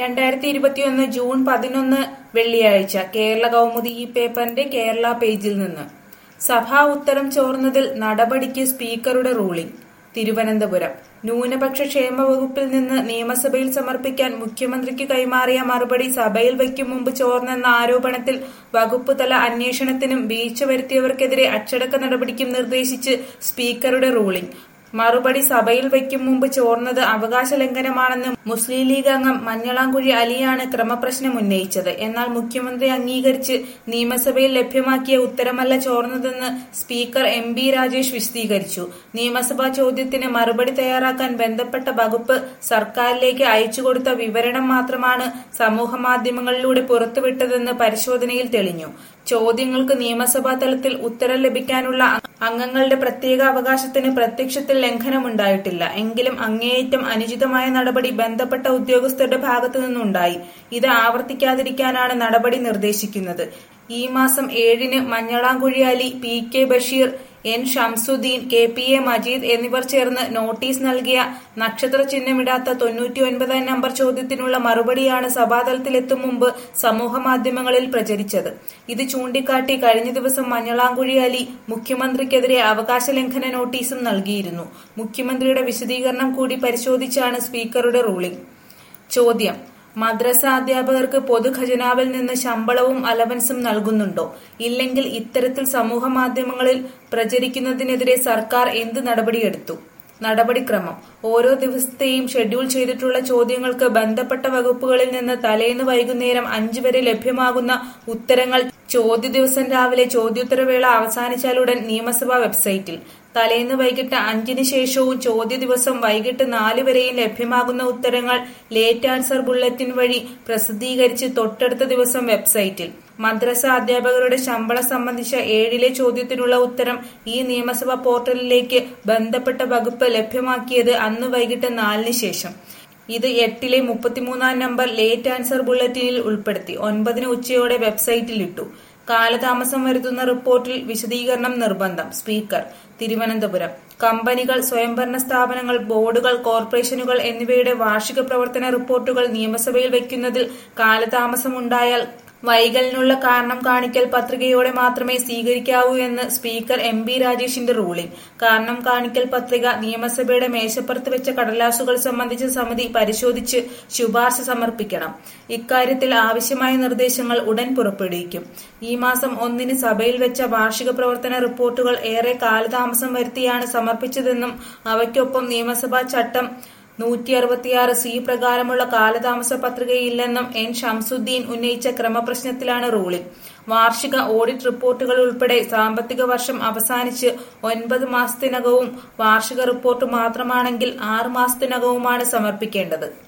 രണ്ടായിരത്തി ഇരുപത്തിയൊന്ന് ജൂൺ പതിനൊന്ന് വെള്ളിയാഴ്ച കേരള കൗമുദി ഈ പേപ്പറിന്റെ കേരള പേജിൽ നിന്ന് സഭാ ഉത്തരം ചോർന്നതിൽ നടപടിക്ക് സ്പീക്കറുടെ റൂളിംഗ് തിരുവനന്തപുരം ന്യൂനപക്ഷ ക്ഷേമ വകുപ്പിൽ നിന്ന് നിയമസഭയിൽ സമർപ്പിക്കാൻ മുഖ്യമന്ത്രിക്ക് കൈമാറിയ മറുപടി സഭയിൽ വയ്ക്കും മുമ്പ് ചോർന്നെന്ന ആരോപണത്തിൽ വകുപ്പ് തല അന്വേഷണത്തിനും വീഴ്ച വരുത്തിയവർക്കെതിരെ അച്ചടക്ക നടപടിക്കും നിർദ്ദേശിച്ച് സ്പീക്കറുടെ റൂളിംഗ് മറുപടി സഭയിൽ വയ്ക്കും മുമ്പ് ചോർന്നത് അവകാശ ലംഘനമാണെന്ന് മുസ്ലിം ലീഗ് അംഗം മഞ്ഞളാംകുഴി അലിയാണ് ക്രമപ്രശ്നം ഉന്നയിച്ചത് എന്നാൽ മുഖ്യമന്ത്രി അംഗീകരിച്ച് നിയമസഭയിൽ ലഭ്യമാക്കിയ ഉത്തരമല്ല ചോർന്നതെന്ന് സ്പീക്കർ എം ബി രാജേഷ് വിശദീകരിച്ചു നിയമസഭാ ചോദ്യത്തിന് മറുപടി തയ്യാറാക്കാൻ ബന്ധപ്പെട്ട വകുപ്പ് സർക്കാരിലേക്ക് അയച്ചുകൊടുത്ത വിവരണം മാത്രമാണ് സമൂഹമാധ്യമങ്ങളിലൂടെ പുറത്തുവിട്ടതെന്ന് പരിശോധനയിൽ തെളിഞ്ഞു ചോദ്യങ്ങൾക്ക് നിയമസഭാ തലത്തിൽ ഉത്തരം ലഭിക്കാനുള്ള അംഗങ്ങളുടെ പ്രത്യേക അവകാശത്തിന് പ്രത്യക്ഷത്തിൽ ലംഘനമുണ്ടായിട്ടില്ല എങ്കിലും അങ്ങേയറ്റം അനുചിതമായ നടപടി ബന്ധപ്പെട്ട ഉദ്യോഗസ്ഥരുടെ ഭാഗത്തു നിന്നുണ്ടായി ഇത് ആവർത്തിക്കാതിരിക്കാനാണ് നടപടി നിർദ്ദേശിക്കുന്നത് ഈ മാസം ഏഴിന് Manjalamkuzhi Ali P K Basheer N Shamsudheen K P A Majeed എന്നിവർ ചേർന്ന് നോട്ടീസ് നൽകിയ നക്ഷത്ര ചിഹ്നമിടാത്ത തൊണ്ണൂറ്റി ഒൻപതാം നമ്പർ ചോദ്യത്തിനുള്ള മറുപടിയാണ് സഭാതലത്തിലെത്തും മുമ്പ് സമൂഹമാധ്യമങ്ങളിൽ പ്രചരിച്ചത് ഇത് ചൂണ്ടിക്കാട്ടി കഴിഞ്ഞ ദിവസം മഞ്ഞളാംകുഴി അലി മുഖ്യമന്ത്രിക്കെതിരെ അവകാശ ലംഘന നോട്ടീസും നൽകിയിരുന്നു മുഖ്യമന്ത്രിയുടെ വിശദീകരണം കൂടി പരിശോധിച്ചാണ് സ്പീക്കറുടെ റൂളിംഗ് ചോദ്യം മദ്രസ അധ്യാപകർക്ക് പൊതുഖജനാവിൽ നിന്ന് ശമ്പളവും അലവൻസും നൽകുന്നുണ്ടോ ഇല്ലെങ്കിൽ ഇത്തരത്തിൽ സമൂഹ മാധ്യമങ്ങളിൽ പ്രചരിക്കുന്നതിനെതിരെ സർക്കാർ എന്ത് നടപടിയെടുത്തു നടപടിക്രമം ഓരോ ദിവസത്തെയും ഷെഡ്യൂൾ ചെയ്തിട്ടുള്ള ചോദ്യങ്ങൾക്ക് ബന്ധപ്പെട്ട വകുപ്പുകളിൽ നിന്ന് തലേന്ന് വൈകുന്നേരം അഞ്ചു വരെ ലഭ്യമാകുന്ന ഉത്തരങ്ങൾ ചോദ്യ ദിവസം രാവിലെ ചോദ്യോത്തരവേള അവസാനിച്ചാലുടൻ നിയമസഭാ വെബ്സൈറ്റിൽ തലേന്ന് വൈകിട്ട് അഞ്ചിന് ശേഷവും ചോദ്യ ദിവസം വൈകിട്ട് നാല് വരെയും ലഭ്യമാകുന്ന ഉത്തരങ്ങൾ ലേറ്റ് ആൻസർ ബുള്ളറ്റിൻ വഴി പ്രസിദ്ധീകരിച്ച് തൊട്ടടുത്ത ദിവസം വെബ്സൈറ്റിൽ മദ്രസ അധ്യാപകരുടെ ശമ്പളം സംബന്ധിച്ച ഏഴിലെ ചോദ്യത്തിനുള്ള ഉത്തരം ഈ നിയമസഭാ പോർട്ടലിലേക്ക് ബന്ധപ്പെട്ട വകുപ്പ് ലഭ്യമാക്കിയത് അന്ന് വൈകിട്ട് നാലിന് ശേഷം ഇത് എട്ടിലെ മുപ്പത്തിമൂന്നാം നമ്പർ ലേറ്റ് ആൻസർ ബുള്ളറ്റിനിൽ ഉൾപ്പെടുത്തി ഒൻപതിന് ഉച്ചയോടെ വെബ്സൈറ്റിൽ ഇട്ടു കാലതാമസം വരുത്തുന്ന റിപ്പോർട്ടിൽ വിശദീകരണം നിർബന്ധം സ്പീക്കർ തിരുവനന്തപുരം കമ്പനികൾ സ്വയംഭരണ സ്ഥാപനങ്ങൾ ബോർഡുകൾ കോർപ്പറേഷനുകൾ എന്നിവയുടെ വാർഷിക പ്രവർത്തന റിപ്പോർട്ടുകൾ നിയമസഭയിൽ വയ്ക്കുന്നതിൽ കാലതാമസമുണ്ടായാൽ വൈകലിനുള്ള കാരണം കാണിക്കൽ പത്രികയോടെ മാത്രമേ സ്വീകരിക്കാവൂ എന്ന് സ്പീക്കർ എം ബി രാജേഷിന്റെ റൂളിംഗ് കാരണം കാണിക്കൽ പത്രിക നിയമസഭയുടെ മേശപ്പുറത്ത് വെച്ച കടലാസുകൾ സംബന്ധിച്ച സമിതി പരിശോധിച്ച് ശുപാർശ സമർപ്പിക്കണം ഇക്കാര്യത്തിൽ ആവശ്യമായ നിർദ്ദേശങ്ങൾ ഉടൻ പുറപ്പെടുവിക്കും ഈ മാസം ഒന്നിന് സഭയിൽ വെച്ച വാർഷിക പ്രവർത്തന റിപ്പോർട്ടുകൾ ഏറെ കാലതാമസം വരുത്തിയാണ് സമർപ്പിച്ചതെന്നും അവയ്ക്കൊപ്പം നിയമസഭാ ചട്ടം നൂറ്റി അറുപത്തിയാറ് സി പ്രകാരമുള്ള കാലതാമസ പത്രികയില്ലെന്നും എൻ ഷംസുദ്ദീൻ ഉന്നയിച്ച ക്രമപ്രശ്നത്തിലാണ് റൂളിംഗ് വാർഷിക ഓഡിറ്റ് റിപ്പോർട്ടുകൾ ഉൾപ്പെടെ സാമ്പത്തിക വർഷം അവസാനിച്ച് ഒൻപത് മാസത്തിനകവും വാർഷിക റിപ്പോർട്ട് മാത്രമാണെങ്കിൽ ആറ് മാസത്തിനകവുമാണ് സമർപ്പിക്കേണ്ടത്